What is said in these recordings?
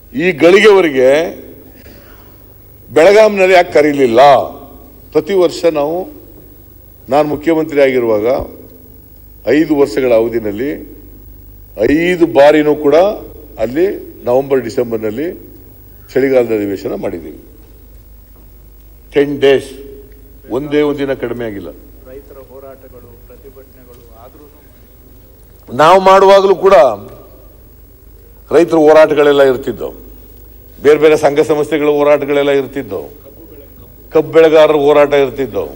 ಈ ಗಳಿಗೆವರೆಗೆ ಬೆಳಗಾಂನಲ್ಲಿ ಯಾಕೆ ಕರೀಲಿಲ್ಲ ಪ್ರತಿ ವರ್ಷ ನಾವು ನಾನು ಮುಖ್ಯಮಂತ್ರಿ ಆಗಿರುವಾಗ ಐದು ವರ್ಷಗಳ ಅವಧಿನಲ್ಲಿ ಐದು ಬಾರಿನೂ ಕೂಡ ಅಲ್ಲಿ ನವೆಂಬರ್ ಡಿಸೆಂಬರ್ನಲ್ಲಿ ಚಳಿಗಾಲದ ಅಧಿವೇಶನ ಮಾಡಿದ್ದೀವಿ ಟೆನ್ ಡೇಸ್ ಒಂದೇ ಒಂದಿನ ಕಡಿಮೆ ಆಗಿಲ್ಲ ರೈತರ ಹೋರಾಟಗಳು ಪ್ರತಿಭಟನೆಗಳು ಆದ್ರೂ ನಾವು ಮಾಡುವಾಗಲೂ ಕೂಡ ರೈತರ ಹೋರಾಟಗಳೆಲ್ಲ ಇರ್ತಿದ್ದವು ಬೇರೆ ಬೇರೆ ಸಂಘ ಸಂಸ್ಥೆಗಳ ಹೋರಾಟಗಳೆಲ್ಲ ಇರ್ತಿದ್ದವು ಕಬ್ಬು ಬೆಳೆಗಾರರ ಹೋರಾಟ ಇರ್ತಿದ್ದವು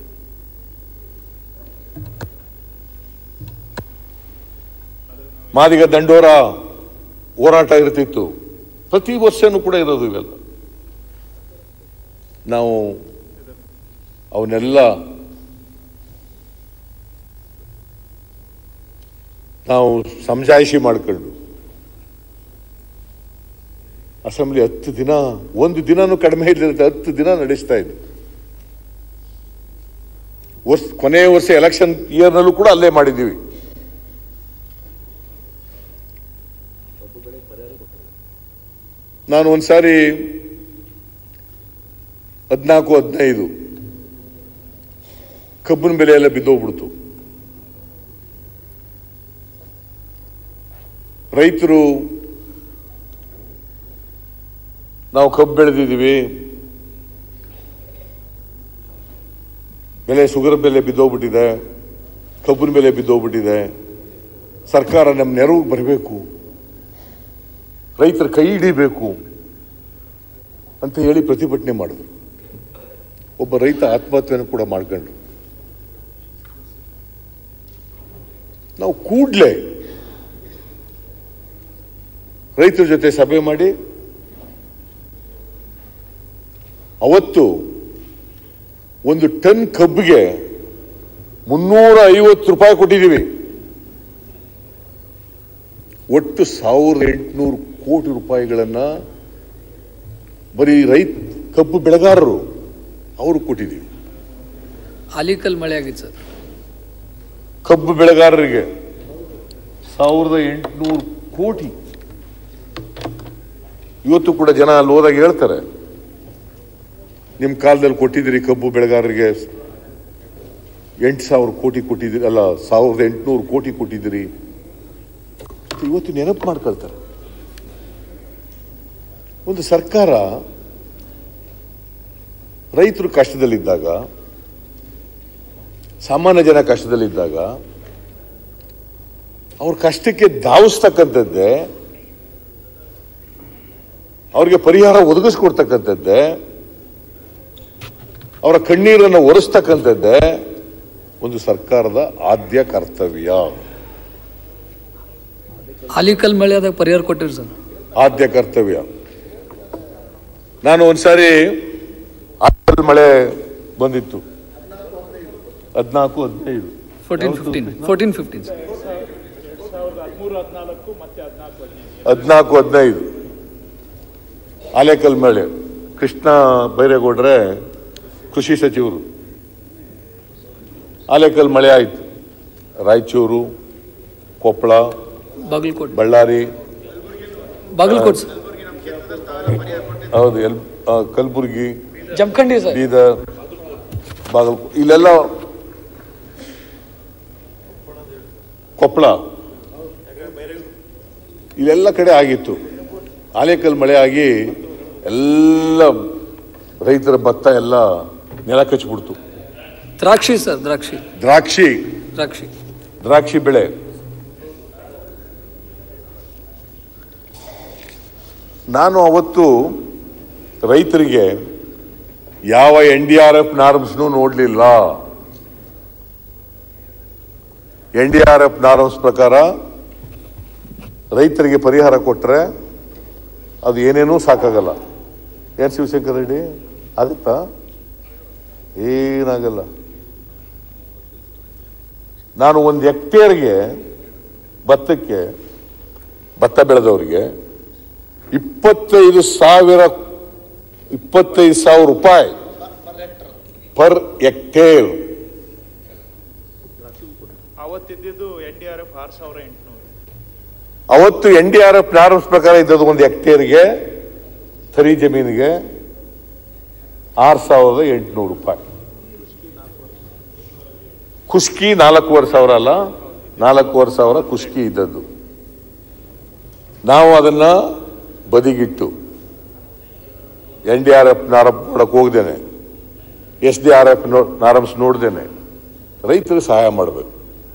ಮಾದಿಗ ದಂಡೋರ ಹೋರಾಟ ಇರ್ತಿತ್ತು ಪ್ರತಿ ವರ್ಷನೂ ಕೂಡ ಇರೋದು ಇವೆಲ್ಲ ನಾವು ಅವನ್ನೆಲ್ಲ ನಾವು ಸಮಜಾಯಿಷಿ ಮಾಡ್ಕೊಂಡು ಅಸೆಂಬ್ಲಿ ಹತ್ತು ದಿನ ಒಂದು ದಿನನೂ ಕಡಿಮೆ ಇಲ್ಲದಿರುತ್ತೆ ಹತ್ತು ದಿನ ನಡೆಸ್ತಾ ಇದ್ವಿ ವರ್ಷ ಕೊನೆಯ ವರ್ಷ ಎಲೆಕ್ಷನ್ ಇಯರ್ನಲ್ಲೂ ಕೂಡ ಅಲ್ಲೇ ಮಾಡಿದ್ದೀವಿ ನಾನು ಒಂದ್ಸಾರಿ ಹದಿನಾಲ್ಕು ಹದಿನೈದು ಕಬ್ಬಿನ ಬೆಲೆ ಎಲ್ಲ ಬಿದ್ದೋಗ್ಬಿಡ್ತು ರೈತರು ನಾವು ಕಬ್ಬು ಬೆಳೆದಿದ್ದೀವಿ ಬೆಲೆ ಶುಗರ್ ಬೆಲೆ ಬಿದ್ದೋಗ್ಬಿಟ್ಟಿದೆ ಕಬ್ಬಿನ ಬೆಲೆ ಬಿದ್ದೋಗ್ಬಿಟ್ಟಿದೆ ಸರ್ಕಾರ ನಮ್ಮ ನೆರವು ಬರಬೇಕು ರೈತರ ಕೈ ಹಿಡಿಬೇಕು ಅಂತ ಹೇಳಿ ಪ್ರತಿಭಟನೆ ಮಾಡಿದ್ರು ಒಬ್ಬ ರೈತ ಆತ್ಮಹತ್ಯೆಯನ್ನು ಕೂಡ ಮಾಡ್ಕೊಂಡ್ರು ನಾವು ಕೂಡ್ಲೆ ರೈತರ ಜೊತೆ ಸಭೆ ಮಾಡಿ ಅವತ್ತು ಒಂದು ಟನ್ ಕಬ್ಬಿಗೆ ಮುನ್ನೂರ ಐವತ್ತು ರೂಪಾಯಿ ಕೊಟ್ಟಿದ್ದೀವಿ ಒಟ್ಟು ಸಾವಿರದ ಎಂಟುನೂರು ಕೋಟಿ ರೂಪಾಯಿಗಳನ್ನ ಬರೀ ರೈತ ಕಬ್ಬು ಬೆಳೆಗಾರರು ಅವರು ಕೊಟ್ಟಿದ್ದೀವಿ ಆಲಿಕಲ್ ಮಳೆ ಆಗಿತ್ತು ಸರ್ ಕಬ್ಬು ಬೆಳೆಗಾರರಿಗೆ ಸಾವಿರದ ಎಂಟುನೂರು ಕೋಟಿ ಇವತ್ತು ಕೂಡ ಜನ ಅಲ್ಲಿ ಹೋದಾಗ ಹೇಳ್ತಾರೆ ನಿಮ್ಮ ಕಾಲದಲ್ಲಿ ಕೊಟ್ಟಿದ್ದೀರಿ ಕಬ್ಬು ಬೆಳೆಗಾರರಿಗೆ ಎಂಟು ಸಾವಿರ ಕೋಟಿ ಕೊಟ್ಟಿದ್ದೀರಿ ಅಲ್ಲ ಸಾವಿರದ ಎಂಟುನೂರು ಕೋಟಿ ಕೊಟ್ಟಿದ್ದೀರಿ ಇವತ್ತು ನೆನಪು ಮಾಡ್ಕೊಳ್ತಾರೆ ಒಂದು ಸರ್ಕಾರ ರೈತರು ಕಷ್ಟದಲ್ಲಿದ್ದಾಗ ಸಾಮಾನ್ಯ ಜನ ಕಷ್ಟದಲ್ಲಿದ್ದಾಗ ಅವ್ರ ಕಷ್ಟಕ್ಕೆ ಧಾವಿಸ್ತಕ್ಕಂಥದ್ದೇ ಅವ್ರಿಗೆ ಪರಿಹಾರ ಒದಗಿಸ್ಕೊಡ್ತಕ್ಕಂಥದ್ದೇ ಅವರ ಕಣ್ಣೀರನ್ನು ಒರೆಸ್ತಕ್ಕಂಥದ್ದೇ ಒಂದು ಸರ್ಕಾರದ ಆದ್ಯ ಕರ್ತವ್ಯ ಆಲಿಕಲ್ ಮಳೆ ಆದಾಗ ಪರಿಹಾರ ಕೊಟ್ಟಿರಿ ಸರ್ ಆದ್ಯ ಕರ್ತವ್ಯ ನಾನು ಒಂದ್ಸಾರಿ ಆಲ್ ಮಳೆ ಬಂದಿತ್ತು ಹದಿನಾಲ್ಕು ಹದಿನೈದು fourteen fifteen fourteen fifteen sir ಸಾವಿರದ ಹದಿಮೂರು ಹದಿನಾಲ್ಕು ಮತ್ತೆ ಹದಿನಾಲ್ಕು ಹದಿನೈದು ಹದಿನಾಲ್ಕು ಹದಿನೈದು ಆಲೇಕಲ್ ಮಳೆ ಕೃಷ್ಣ ಬೈರೇಗೌಡ್ರೆ ಕೃಷಿ ಸಚಿವರು ಆಲೇಕಲ್ ಮಳೆ ಆಯಿತು ರಾಯಚೂರು ಕೊಪ್ಪಳ ಬಾಗಲಕೋಟೆ ಬಳ್ಳಾರಿ ಬಾಗಲಕೋಟೆ ಸರ್ ಹೌದು ಎಲ್ ಆ, ಕಲಬುರ್ಗಿ ಜಮಖಂಡಿ ಸರ್ ಬೀದರ್ ಬಾಗಲಕೋಟೆ ಇಲ್ಲೆಲ್ಲ ಕೊಪ್ಪಳ ಇಲ್ಲೆಲ್ಲ ಕಡೆ ಆಗಿತ್ತು ಆಲೇಕಲ್ ಮಳೆ ಆಗಿ ಎಲ್ಲ ರೈತರ ಭತ್ತ ಎಲ್ಲ ನೆಲ ಕಚ್ಚಿಬಿಡ್ತು ದ್ರಾಕ್ಷಿ ಸರ್ ದ್ರಾಕ್ಷಿ ದ್ರಾಕ್ಷಿ ದ್ರಾಕ್ಷಿ ದ್ರಾಕ್ಷಿ ಬೆಳೆ ನಾನು ಅವತ್ತು ರೈತರಿಗೆ ಯಾವ ಎನ್ ಡಿ ಆರ್ ಎಫ್ ನಾರ್ಮ್ಸ್ನು ನೋಡಲಿಲ್ಲ N D R F norms ಪ್ರಕಾರ ರೈತರಿಗೆ ಪರಿಹಾರ ಕೊಟ್ಟರೆ ಅದು ಏನೇನೂ ಸಾಕಾಗಲ್ಲ ಏನು ಶಿವಶಂಕರ್ ರೆಡ್ಡಿ ಆಗುತ್ತಾ ಏನಾಗಲ್ಲ ನಾನು ಒಂದು ಹೆಕ್ಟೇರ್ಗೆ ಭತ್ತಕ್ಕೆ ಭತ್ತ ಬೆಳೆದವರಿಗೆ ಇಪ್ಪತ್ತೈದು ಸಾವಿರ ಇಪ್ಪತ್ತೈದು ಸಾವಿರ ರೂಪಾಯಿ ಪರ್ ಹೆಕ್ಟೇರ್ ಅವತ್ತಿದ್ದು ಎನ್ ಡಿ ಆರ್ ಎಫ್ ಆರು ಸಾವಿರ ಎಂಟುನೂರು ಅವತ್ತು N D R F norms ಪ್ರಕಾರ ಇದ್ದದ್ದು ಒಂದು ಹೆಕ್ಟೇರ್ಗೆ ತರಿ ಜಮೀನಿಗೆ ಆರು ಸಾವಿರದ ಎಂಟುನೂರು ರೂಪಾಯಿ ಖುಷ್ಕಿ ನಾಲ್ಕೂವರೆ ಸಾವಿರ ಅಲ್ಲ ನಾಲ್ಕೂವರೆ ಸಾವಿರ ಖುಷ್ಕಿ ಇದ್ದದ್ದು ನಾವು ಅದನ್ನ ಬದಿಗಿಟ್ಟು ಎನ್ ಡಿ ಆರ್ ಎಫ್ ನಾರಪ್ ನೋಡಕ್ ಹೋಗ್ದೇನೆ S D R F norms ನೋಡ್ದೇನೆ ರೈತರಿಗೆ ಸಹಾಯ ಮಾಡಬೇಕು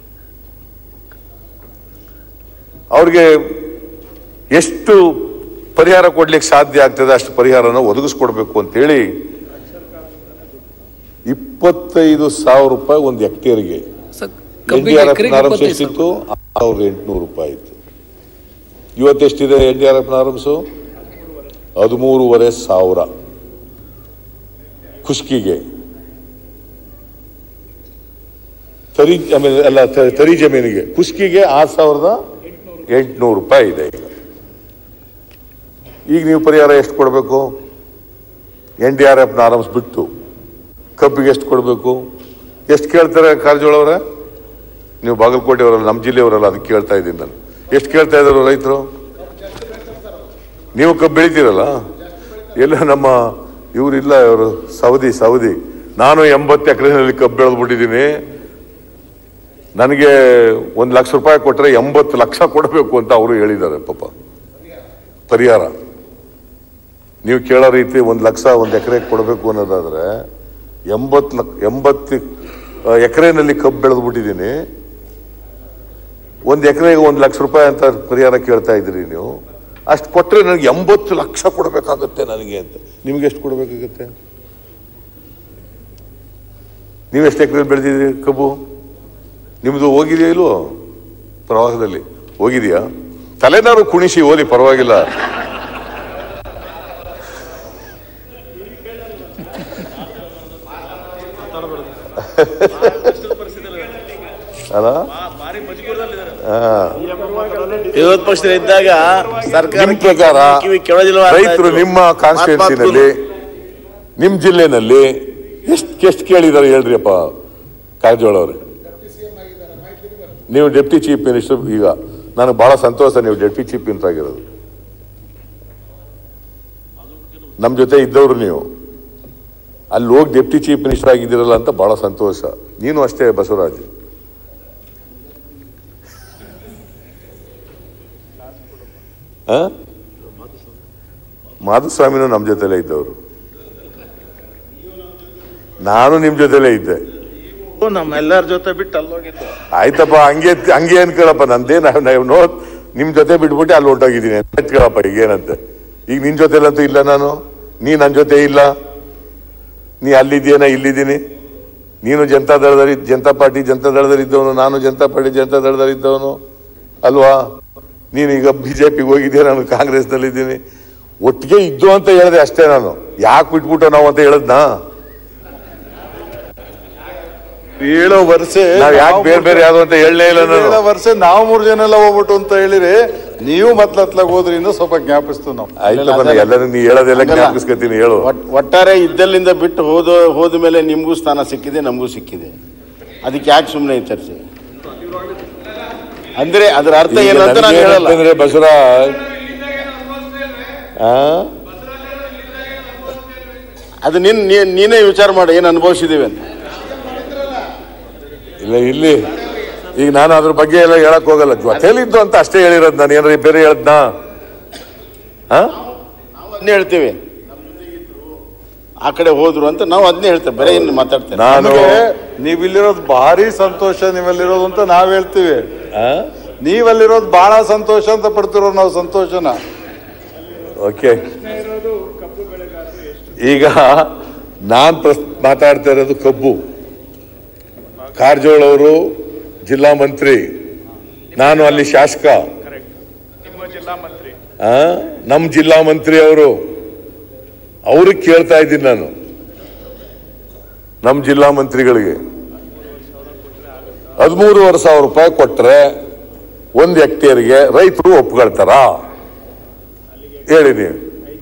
ಅವ್ರಿಗೆ ಎಷ್ಟು ಪರಿಹಾರ ಕೊಡ್ಲಿಕ್ಕೆ ಸಾಧ್ಯ ಆಗ್ತದೆ ಅಷ್ಟು ಪರಿಹಾರನ ಒದಗಿಸ್ಕೊಡ್ಬೇಕು ಅಂತೇಳಿ ಇಪ್ಪತ್ತೈದು ಸಾವಿರ ರೂಪಾಯಿ ಒಂದು ಹೆಕ್ಟೇರ್ಗೆ ಸರ್ ಎನ್ ಡಿ ಕಬ್ಬಿಗೆ ಆರ್ ಎಫ್ ಎಕರೆಗೆ ನಾರಮ್ಸ್ ಇಪ್ಪತ್ತೈದು ಎಷ್ಟಿತ್ತು ಸಾವಿರದ ಎಂಟುನೂರು ರೂಪಾಯಿ ಇತ್ತು ಇವತ್ತೆಷ್ಟಿದೆ N D R F norms ಹದಿಮೂರುವರೆ ಸಾವಿರ ಖುಷ್ಕಿಗೆ ತರಿ ಆಮೇಲೆ ಅಲ್ಲ ತ- ತರಿ ಜಮೀನಿಗೆ ಖುಷ್ಕಿಗೆ ಆರು ಸಾವಿರದ ಎಂಟುನೂರು ರೂಪಾಯಿ ಇದೆ ಈಗ ಈಗ ನೀವು ಪರಿಹಾರ ಎಷ್ಟು ಕೊಡಬೇಕು N D R F norms ಬಿಟ್ಟು ಕಬ್ಬಿಗೆ ಎಷ್ಟು ಕೊಡಬೇಕು ಎಷ್ಟು ಕೇಳ್ತಾರೆ ಕಾರಜೋಳ ಅವರೇ ನೀವು ಬಾಗಲಕೋಟೆ ಅವರಲ್ಲ ನಮ್ಮ ಜಿಲ್ಲೆಯವರಲ್ಲ ಅದಕ್ಕೆ ಕೇಳ್ತಾ ಇದ್ದೀನಿ ನಾನು ಎಷ್ಟು ಕೇಳ್ತಾ ಇದ್ದಾರೆ ರೈತರು ನೀವು ಕಬ್ಬು ಬೆಳಿತೀರಲ್ಲ ಎಲ್ಲ ನಮ್ಮ ಇವರಿಲ್ಲ ಇವರು ಸೌದಿ ಸೌದಿ ನಾನು ಎಂಬತ್ತು ಎಕರೆನಲ್ಲಿ ಕಬ್ಬು ಬೆಳೆದ್ಬಿಟ್ಟಿದ್ದೀನಿ ನನಗೆ ಒಂದು ಲಕ್ಷ ರೂಪಾಯಿ ಕೊಟ್ಟರೆ ಎಂಬತ್ತು ಲಕ್ಷ ಕೊಡಬೇಕು ಅಂತ ಅವರು ಹೇಳಿದ್ದಾರೆ ಪಾಪ ಪರಿಹಾರ ನೀವು ಕೇಳೋ ರೀತಿ ಒಂದು ಲಕ್ಷ ಒಂದು ಎಕರೆ ಕೊಡಬೇಕು ಅನ್ನೋದಾದ್ರೆ ಎಂಬತ್ತು ಲಕ್ಷ ಎಂಬತ್ತು ಎಕರೆನಲ್ಲಿ ಕಬ್ಬು ಬೆಳೆದ್ಬಿಟ್ಟಿದ್ದೀನಿ ಒಂದು ಎಕರೆಗೆ ಒಂದು ಲಕ್ಷ ರೂಪಾಯಿ ಅಂತ ಪರಿಹಾರ ಕೇಳ್ತಾ ಇದ್ದೀರಿ ನೀವು ಅಷ್ಟು ಕೊಟ್ಟರೆ ನನಗೆ ಎಂಬತ್ತು ಲಕ್ಷ ಕೊಡಬೇಕಾಗುತ್ತೆ ನನಗೆ ಅಂತ ನಿಮ್ಗೆ ಎಷ್ಟು ಕೊಡಬೇಕಾಗುತ್ತೆ ನೀವು ಎಷ್ಟು ಎಕರೆ ಬೆಳೆದಿದ್ದೀರಿ ಕಬ್ಬು ನಿಮ್ಮದು ಹೋಗಿದೆಯಾ ಇಲ್ವೋ ಪ್ರವಾಸದಲ್ಲಿ ಹೋಗಿದೆಯಾ ತಲೆನಾರು ಕುಣಿಸಿ ಓದಿ ಪರವಾಗಿಲ್ಲ ಅಲ್ಲ ಹಾ ವಿರೋಧ ಪಕ್ಷದಲ್ಲಿ ಇದ್ದಾಗ ಸರ್ಕಾರ ನಿಮ್ ಪ್ರಕಾರ ಕಿವಿ ಕೇಳೋದಿಲ್ವಾ ಅಂತ ರೈತರು ಇದ್ರು. ನಿಮ್ಮ ಮಾತ್ ಕಾನ್ಸ್ಟಿಟ್ಯೂನ್ಸಿನಲ್ಲಿ ನಿಮ್ ಜಿಲ್ಲೆನಲ್ಲಿ ಎಷ್ಟು ಎಷ್ಟು ಕೇಳಿದಾರೆ ಹೇಳ್ರಿ ಅಪ್ಪ ಕಾರಜೋಳ ಅವ್ರೆ ನೀವು ಡೆಪ್ಟಿ ಚೀಫ್ ಮಿನಿಸ್ಟರ್ ಈಗ ನನಗೆ ಬಹಳ ಸಂತೋಷ ನೀವು ಡೆಪ್ಟಿ ಚೀಫ್ ಮಿನಿಸ್ಟರ್ ಆಗಿರೋದು ನಮ್ಮ ಜೊತೆ ಇದ್ದವರು ನೀವು ಅಲ್ಲಿ ಹೋಗಿ ಡೆಪ್ಟಿ ಚೀಫ್ ಮಿನಿಸ್ಟರ್ ಆಗಿದ್ದೀರಲ್ಲ ಅಂತ ಬಹಳ ಸಂತೋಷ ನೀನು ಅಷ್ಟೇ ಬಸವರಾಜ್ ಆ? ಮಾಧುಸ್ವಾಮಿನೂ ನಮ್ಮ ಜೊತೆಲೇ ಇದ್ದವರು ನಾನು ನಿಮ್ ಜೊತೆಲೇ ಇದ್ದೆ ನಮ್ಮೆಲ್ಲರ ಜೊತೆ ಬಿಟ್ಟು ಅಲ್ಲಿ ಹೋಗಿದ್ದು ಆಯ್ತಪ್ಪ ಹಂಗೆ ಹಂಗೆ ಅನ್ಕೊಳಪ್ಪ ನಂದೇ ನಾವು ನೋಡ್ ನಿಮ್ ಜೊತೆ ಬಿಟ್ಬಿಟ್ಟು ಅಲ್ಲಿ ಹೊಂಟೋಗಿದ್ದೀನಿ ಕೇಳಪ್ಪ ಈಗ ಏನಂತೆ ಈಗ ನಿನ್ ಜೊತೆಲಂತೂ ಇಲ್ಲ ನಾನು ನೀ ನನ್ನ ಜೊತೆ ಇಲ್ಲ ನೀ ಅಲ್ಲಿದ್ದೀಯನ ಇಲ್ಲಿದ್ದೀನಿ ನೀನು ಜನತಾ ದಳದಲ್ಲಿ ಜನತಾ ಪಾರ್ಟಿ ಜನತಾ ದಳದಲ್ಲಿ ಇದ್ದವನು ನಾನು ಜನತಾ ಪಾರ್ಟಿ ಜನತಾ ದಳದಲ್ಲಿ ಇದ್ದವನು ಅಲ್ವಾ ನೀನು ಈಗ ಬಿಜೆಪಿಗೆ ಹೋಗಿದ್ದೀಯ ನಾನು ಕಾಂಗ್ರೆಸ್ನಲ್ಲಿ ಇದ್ದೀನಿ ಒಟ್ಟಿಗೆ ಇದ್ದು ಅಂತ ಹೇಳಿದೆ ಅಷ್ಟೇ ನಾನು ಯಾಕೆ ಬಿಟ್ಬಿಟ್ಟು ನಾವು ಅಂತ ಹೇಳದ್ನಾ ಏಳೋ ವರ್ಷ ನಾವ್ ಯಾಕೆ ಬೇರೆ ಬೇರೆ ಯಾವ್ದು ಅಂತ ಹೇಳಲೇ ಇಲ್ಲ ನಾನು ಏಳೋ ವರ್ಷ ನಾವು ಮೂರು ಜನ ಎಲ್ಲ ಹೋಗ್ಬಿಟ್ಟು ಅಂತ ಹೇಳಿರಿ ನೀವು ಮತ್ಲತ್ಲಾಗ ಹೋದ್ರಿಂದ ಸ್ವಲ್ಪ ಜ್ಞಾಪಿಸ್ತು ನಾವು ಆಯ್ತಪ್ಪ ನಾ ಎಲ್ಲರೂ ನೀ ಹೇಳೋದೆಲ್ಲ ಹಂಗಲ್ಲ. ಜ್ಞಾಪಿಸ್ಕೊತೀನಿ ಹೇಳು ಒಟ್- ಒಟ್ಟಾರೆ ಇದ್ದಲ್ಲಿಂದ ಬಿಟ್ಟು ಹೋದ ಹೋದ ಮೇಲೆ ನಿಮಗೂ ಸ್ಥಾನ ಸಿಕ್ಕಿದೆ ನಮಗೂ ಸಿಕ್ಕಿದೆ ಅದಕ್ಕೆ ಯಾಕೆ ಸುಮ್ಮನೆ ಚರ್ಚೆ ಅಂದ್ರೆ ಅದರ ಅರ್ಥ ಈಗ ಏನು ಅಂತ ನಾನು ನನ್ಗೆ ಹೇಳಲ್ಲ ಏನಂತಂದ್ರೆ ಬಸವರಾಜ್ ಆ? ಅದು ನಿನ್ ನೀ- ನೀನೇ ವಿಚಾರ ಮಾಡಿ ಏನು ಅನುಭವಿಸಿದೀವಿ ಅಂತ ಇಲ್ಲ ಇಲ್ಲಿ ಈಗ ನಾನು ಅದ್ರ ಬಗ್ಗೆ ಎಲ್ಲ ಹೇಳಕ್ ಹೋಗಲ್ಲ ಜೊತೆಲಿದ್ದು ಅಂತ ಅಷ್ಟೇ ಹೇಳಿರೋದು ನಾನು ಏನಾರ ಬೇರೆ ಹೇಳದ್ನಾ ಆ? ಅದನ್ನೇ ಹೇಳ್ತೀವಿ ಆ ಕಡೆ ಹೋದ್ರು ಅಂತ ನಾವು ಅದನ್ನೇ ಹೇಳ್ತೇವೆ ಬೇರೆ ಏನು ಮಾತಾಡ್ತೇವೆ ನಾನು ನಮಗೆ ನೀವಿಲ್ಲಿರೋದು ಭಾರಿ ಸಂತೋಷ ನೀವಲ್ಲಿರೋದು ಅಂತ ನಾವ್ ಹೇಳ್ತೀವಿ ಆ? ನೀವಲ್ಲಿರೋದು ಬಹಳ ಸಂತೋಷ ಅಂತ ಪಡ್ತಿರೋ ನಾವು ಸಂತೋಷನ ಓಕೆ ಇರೋದು ಕಬ್ಬು ಬೆಳೆಗಾರರು ಎಷ್ಟು ಈಗ ನಾನ್ ಪ್ರಸ್ ಮಾತಾಡ್ತಾ ಇರೋದು ಕಬ್ಬು ಕಾರಜೋಳ ಅವರು ಜಿಲ್ಲಾ ಮಂತ್ರಿ ನಾನು ಅಲ್ಲಿ ಶಾಸಕ ಕರೆಕ್ಟ್ ನಿಮ್ಮ ಜಿಲ್ಲಾ ಮಂತ್ರಿ ಆ? ನಮ್ ಜಿಲ್ಲಾ ಮಂತ್ರಿ ಅವರು ಅವ್ರಿಗೆ ಕೇಳ್ತಾ ಇದ್ದೀನಿ ನಾನು ನಮ್ ಜಿಲ್ಲಾ ಮಂತ್ರಿಗಳಿಗೆ ಹದಿಮೂರುವರೆ ಸಾವಿರ ರೂಪಾಯಿ ಕೊಟ್ರೆ ಒಂದು ಹೆಕ್ಟೇರ್ಗೆ ರೈತರು ಒಪ್ಕೊಳ್ತಾರ ಹೇಳಿ ನೀವು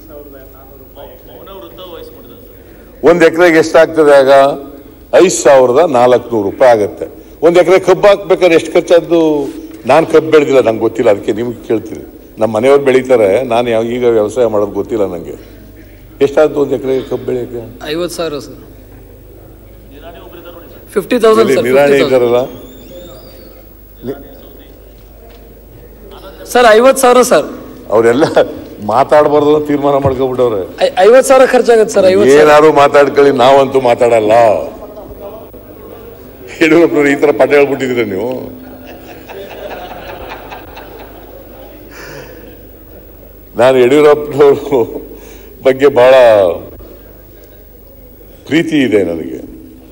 ಒಂದು ಎಕರೆಗೆ ಎಷ್ಟಾಗ್ತದೆ ಆಗ ಐದು ಸಾವಿರದ ನಾಲ್ಕುನೂರು ರೂಪಾಯಿ ಆಗುತ್ತೆ ಒಂದು ಎಕರೆ ಕಬ್ಬು ಹಾಕ್ಬೇಕಾದ್ರೆ ಎಷ್ಟು ಖರ್ಚಾದ್ದು ನಾನು ಕಬ್ಬು ಬೆಳೆದಿಲ್ಲ ನಂಗೆ ಗೊತ್ತಿಲ್ಲ ಅದಕ್ಕೆ ನಿಮ್ಗೆ ಕೇಳ್ತೀನಿ ನಮ್ಮ ಮನೆಯವ್ರು ಬೆಳೀತಾರೆ ನಾನು ಯಾವ ಈಗ ವ್ಯವಸಾಯ ಮಾಡೋದು ಗೊತ್ತಿಲ್ಲ ನನಗೆ ಎಷ್ಟಾಯ್ತು ಒಂದು ಎಕರೆ ಕಬ್ಬು ಬೆಳೆಯೋಕ್ಕೆ ಐವತ್ತು ಸಾವಿರ ಸರ್ ಫಿಫ್ಟಿ ತೌಸಂಡ್ ಇಲ್ಲಿ ಸರ್ ನಿರಾಣಿ 50,000. ಇದ್ದಾರಲ್ಲ ಸರ್ ಐವತ್ತು ಸಾವಿರ ಸರ್ ಅವರೆಲ್ಲ ಮಾತಾಡಬಾರ್ದು ಅಂತ ತೀರ್ಮಾನ ಮಾಡ್ಕೊಬಿಟ್ಟವ್ರೆ ಐ- ಐವತ್ತು ಸಾವಿರ ಖರ್ಚಾಗತ್ತೆ ಸರ್ ಐವತ್ತು ಸಾವಿರ ಏನಾದ್ರು ಮಾತಾಡ್ಕೊಳ್ಳಿ ನಾವಂತೂ ಮಾತಾಡಲ್ಲ ಯಡಿಯೂರಪ್ಪನವ್ರು ಈ ತರ ಪಟ್ಟ ಹೇಳ್ಬಿಟ್ಟಿದ್ದೀರ ನೀವು ನಾನು ಯಡಿಯೂರಪ್ಪನವರು ಬಗ್ಗೆ ಬಹಳ ಪ್ರೀತಿ ಇದೆ ನನಗೆ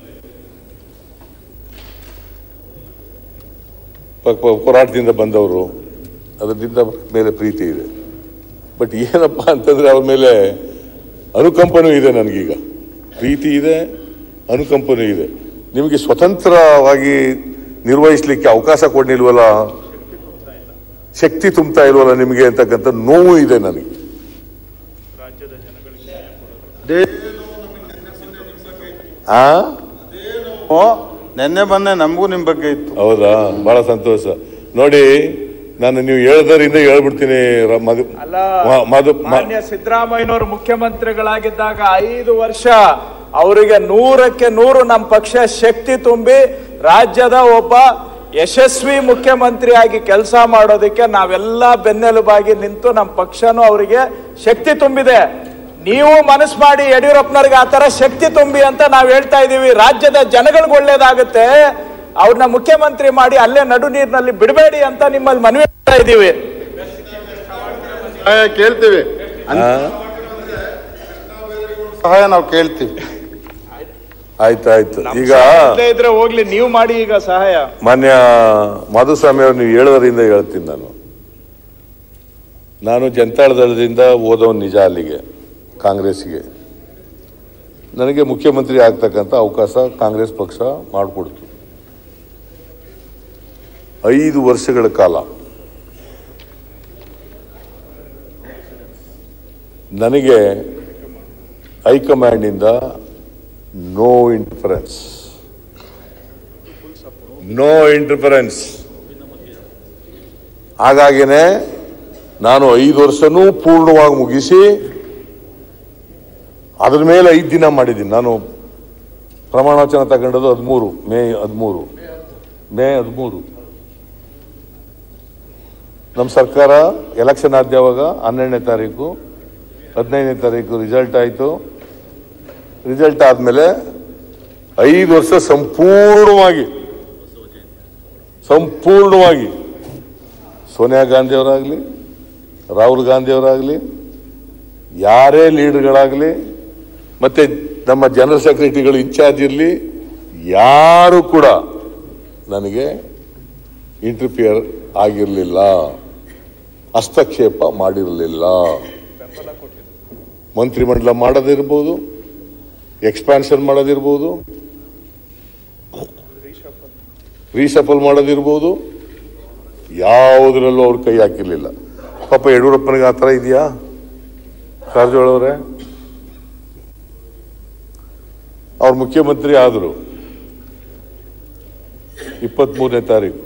ಪ- ಪ- ಹೋರಾಟದಿಂದ ಬಂದವರು ಅದರಿಂದ ಮೇಲೆ ಪ್ರೀತಿ ಇದೆ ಬಟ್ ಏನಪ್ಪಾ ಅಂತಂದ್ರೆ ಅವ್ರ ಮೇಲೆ ಅನುಕಂಪನೂ ಇದೆ ನನಗೀಗ ಪ್ರೀತಿ ಇದೆ ಅನುಕಂಪನೂ ಇದೆ ನಿಮಗೆ ಸ್ವತಂತ್ರವಾಗಿ ನಿರ್ವಹಿಸಲಿಕ್ಕೆ ಅವಕಾಶ ಕೊಡ್ನಿಲ್ವಲ್ಲ ಶಕ್ತಿ ತುಂಬ್ತಾ ಇಲ್ವಲ್ಲ ನಿಮಗೆ ಅಂತಕ್ಕಂಥ ನೋವು ಇದೆ ನನಗೆ ಆ ಓ ನೆನ್ನೆ ಮೊನ್ನೆ ನಮಗೂ ನಿಮ್ ಬಗ್ಗೆ ಇತ್ತು ಹೌದಾ ಬಹಳ ಸಂತೋಷ ನೋಡಿ ನಾನು ನೀವು ಹೇಳ್ದರಿಂದ ಹೇಳ್ಬಿಡ್ತೀನಿ ರ- ಮಧು ಅಲ್ಲ ಮ- ಮಧು ಮ- ಮಾನ್ಯ ಸಿದ್ದರಾಮಯ್ಯನವರು ಮುಖ್ಯಮಂತ್ರಿಗಳಾಗಿದ್ದಾಗ ಐದು ವರ್ಷ ಅವರಿಗೆ ನೂರಕ್ಕೆ ನೂರು ನಮ್ಮ ಪಕ್ಷ ಶಕ್ತಿ ತುಂಬಿ ರಾಜ್ಯದ ಒಬ್ಬ ಯಶಸ್ವಿ ಮುಖ್ಯಮಂತ್ರಿಯಾಗಿ ಕೆಲಸ ಮಾಡೋದಕ್ಕೆ ನಾವೆಲ್ಲ ಬೆನ್ನೆಲುಬಾಗಿ ನಿಂತು ನಮ್ಮ ಪಕ್ಷನೂ ಅವರಿಗೆ ಶಕ್ತಿ ತುಂಬಿದೆ ನೀವು ಮನಸ್ಸು ಮಾಡಿ ಯಡಿಯೂರಪ್ಪನವ್ರಿಗೆ ಆ ತರ ಶಕ್ತಿ ತುಂಬಿ ಅಂತ ನಾವು ಹೇಳ್ತಾ ಇದೀವಿ ರಾಜ್ಯದ ಜನಗಳಿಗೆ ಒಳ್ಳೇದಾಗುತ್ತೆ ಅವ್ರನ್ನ ಮುಖ್ಯಮಂತ್ರಿ ಮಾಡಿ ಅಲ್ಲೇ ನಡು ನೀರಿನಲ್ಲಿ ಬಿಡಬೇಡಿ ಅಂತ ನಿಮ್ಮಲ್ಲಿ ಮನವಿ ಮಾಡ್ತಾ ಇದೀವಿ ಸಹಾಯ ಕೇಳ್ತೀವಿ ಆ? ಸಹಾಯ ನಾವು ಕೇಳ್ತೀವಿ ಆಯ್ತಾಯ್ತು ಈಗ ಇಲ್ಲೇ ಇದ್ರೆ ಹೋಗ್ಲಿ ನೀವು ಮಾಡಿ ಈಗ ಸಹಾಯ ಮಾನ್ಯ ಮಾಧುಸ್ವಾಮಿ ಅವರು ನೀವು ಹೇಳೋದರಿಂದ ಹೇಳ್ತೀನಿ ನಾನು ನಾನು ಜನತಾದಳದಿಂದ ಓದೋನ್ ನಿಜ ಅಲ್ಲಿಗೆ ಕಾಂಗ್ರೆಸ್ಗೆ ನನಗೆ ಮುಖ್ಯಮಂತ್ರಿ ಆಗ್ತಕ್ಕಂಥ ಅವಕಾಶ ಕಾಂಗ್ರೆಸ್ ಪಕ್ಷ ಮಾಡಿಕೊಡ್ತು ಐದು ವರ್ಷಗಳ ಕಾಲ ನನಗೆ ಹೈಕಮಾಂಡಿಂದ ನೋ ಇಂಟರ್ಫರೆನ್ಸ್ ನೋ ಇಂಟರ್ಫರೆನ್ಸ್ ಹಾಗಾಗಿನೇ ನಾನು ಐದು ವರ್ಷನೂ ಪೂರ್ಣವಾಗಿ ಮುಗಿಸಿ ಅದ್ರ ಮೇಲೆ ಐದು ದಿನ ಮಾಡಿದ್ದೀನಿ ನಾನು ಪ್ರಮಾಣ ವಚನ ತಗೊಂಡದ್ದು ಹದಿಮೂರು ಮೇ ಹದಿಮೂರು ಮೇ ಹದಿಮೂರು ನಮ್ಮ ಸರ್ಕಾರ ಎಲೆಕ್ಷನ್ ಆದ ಯಾವಾಗ ಹನ್ನೆರಡನೇ ತಾರೀಕು ಹದಿನೈದನೇ ತಾರೀಕು ರಿಸಲ್ಟ್ ಆಯಿತು ರಿಸಲ್ಟ್ ಆದಮೇಲೆ ಐದು ವರ್ಷ ಸಂಪೂರ್ಣವಾಗಿ ಸಂಪೂರ್ಣವಾಗಿ ಸೋನಿಯಾ ಗಾಂಧಿಯವರಾಗಲಿ ರಾಹುಲ್ ಗಾಂಧಿಯವರಾಗಲಿ ಯಾರೇ ಲೀಡರ್ಗಳಾಗಲಿ ಮತ್ತೆ ನಮ್ಮ ಜನರಲ್ ಸೆಕ್ರೆಟರಿಗಳು ಇನ್ಚಾರ್ಜ್ ಇರಲಿ ಯಾರು ಕೂಡ ನನಗೆ ಇಂಟರ್ಫಿಯರ್ ಆಗಿರಲಿಲ್ಲ ಹಸ್ತಕ್ಷೇಪ ಮಾಡಿರಲಿಲ್ಲ ಮಂತ್ರಿಮಂಡಲ ಮಾಡೋದಿರ್ಬೋದು ಎಕ್ಸ್ಪಾನ್ಷನ್ ಮಾಡೋದಿರ್ಬೋದು ರೀಶಫಲ್ ಮಾಡೋದಿರ್ಬೋದು ಯಾವುದರಲ್ಲೂ ಅವ್ರು ಕೈ ಹಾಕಿರ್ಲಿಲ್ಲ ಪಾಪ ಯಡಿಯೂರಪ್ಪನಿಗೆ ಆ ಥರ ಇದೆಯಾ ಕಾರಜೋಳ ಅವರೇ ಅವ್ರು ಮುಖ್ಯಮಂತ್ರಿ ಆದರು ಇಪ್ಪತ್ಮೂರನೇ ತಾರೀಕು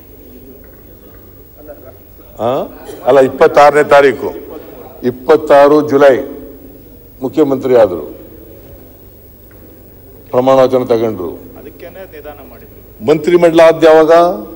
ಆ? ಅಲ್ಲ ಇಪ್ಪತ್ತಾರನೇ ತಾರೀಕು ಇಪ್ಪತ್ತಾರು ಜುಲೈ ಮುಖ್ಯಮಂತ್ರಿ ಆದರು ಪ್ರಮಾಣ ವಚನ ತಗೊಂಡ್ರು ಅದಕ್ಕೇನೆ ನಿಧಾನ ಮಾಡಿದ್ರು ಮಂತ್ರಿಮಂಡಲ ಆದ ಯಾವಾಗ